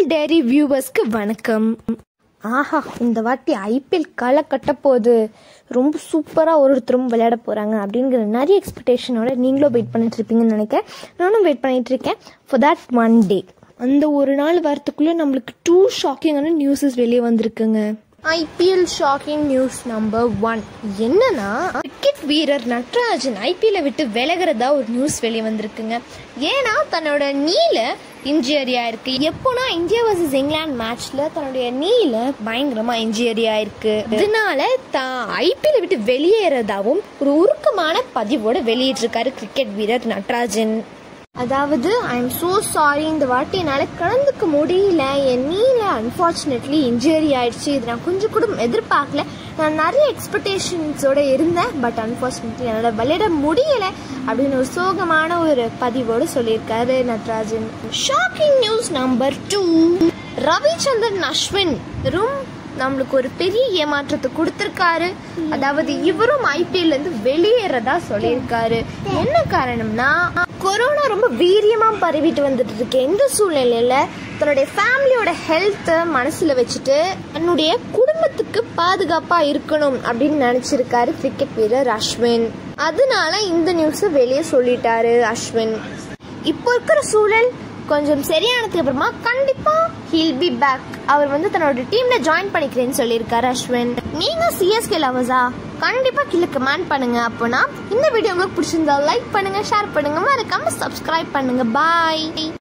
டேரி வியூவர்ஸ்க்கு வணக்கம் ஆஹா இந்த வாட்டி ஐபிஎல் களை கட்ட போது ரொம்ப சூப்பராக ஒரு ஒருத்தரும் விளையாட போகிறாங்க அப்படிங்கிற நிறைய எக்ஸ்பெக்டேஷனோட நீங்களும் வெயிட் பண்ணிட்டு இருப்பீங்கன்னு நினைக்கிறேன் நானும் வெயிட் பண்ணிட்டு இருக்கேன் ஃபார் தட் ஒன் டே அந்த ஒரு நாள் வரத்துக்குள்ளே நம்மளுக்கு டூ ஷாக்கிங்கான நியூஸஸ் வெளியே வந்திருக்குங்க IPL shocking news number one என்னன்னா கிரிக்கெட் வீரர் நட்ராஜன் ஐபிஎல்லை விட்டு விலகிறதா ஒரு நியூஸ் வெளியே வந்திருக்குங்க ஏன்னா தன்னோட நீல இன்ஜுரி ஆயிருக்கு எப்போனா இந்தியா வர்சஸ் இங்கிலாந்து மேட்ச்ல தன்னுடைய நீல பயங்கரமா இன்ஜுரி ஆயிருக்கு இதனால தான் ஐபிஎல்லை விட்டு வெளியேறதாவும் ஒரு உருக்கமான பதிவோட வெளியிட்டிருக்காரு கிரிக்கெட் வீரர் நட்ராஜன் அதாவது ஐ எம் ஸோ சாரி இந்த வாட்டி என்னால் கலந்துக்க முடியல என் நீல அன்ஃபார்ச்சுனேட்லி இன்ஜுரி ஆயிடுச்சு இது நான் கொஞ்சம் கூட எதிர்பார்க்கல நான் நிறைய எக்ஸ்பெக்டேஷன்ஸோட இருந்தேன் பட் அன்ஃபார்ச்சுனேட்லி என்னால் விளையாட முடியல அப்படின்னு ஒரு சோகமான ஒரு பதிவோடு சொல்லியிருக்காரு Natarajan shocking news number two Ravichandran Ashwin ரொம்ப நம்மளுக்கு ஒரு பெரிய ஏமாற்றத்தை கொடுத்திருக்காரு அதாவது இவரும் ஐபிஎல்ல இருந்து வெளியேறதா சொல்லியிருக்காரு என்ன காரணம்னா கொரோனா ரொம்ப வீரியமா பரவிட்டு வந்துட்டு இருக்கு இந்த சூழ்நிலையில தன்னுடைய ஃபேமிலியோட ஹெல்த்தை மனசுல வச்சுட்டு தன்னுடைய குடும்பத்துக்கு பாதுகாப்பா இருக்கணும் அப்படின்னு நினைச்சிருக்காரு கிரிக்கெட் வீரர் அஸ்வின் அதனால இந்த நியூஸை வெளியே சொல்லிட்டாரு அஸ்வின் இப்போ இருக்கிற சூழல் கொஞ்சம் சரியானதுக்கு அப்புறமா கண்டிப்பா ஹீல் பி பேக் அவர் வந்து தன்னோட டீம்ல ஜாயின் பண்ணிக்கிறேன்னு சொல்லியிருக்காரு அஸ்வின் நீங்க சிஎஸ்கே லவர்ஸா கண்டிப்பா கீழே கமெண்ட் பண்ணுங்க அப்போனா இந்த வீடியோ உங்களுக்கு பிடிச்சிருந்தா லைக் பண்ணுங்க ஷேர் பண்ணுங்க மறக்காம சப்ஸ்கிரைப் பண்ணுங்க பாய்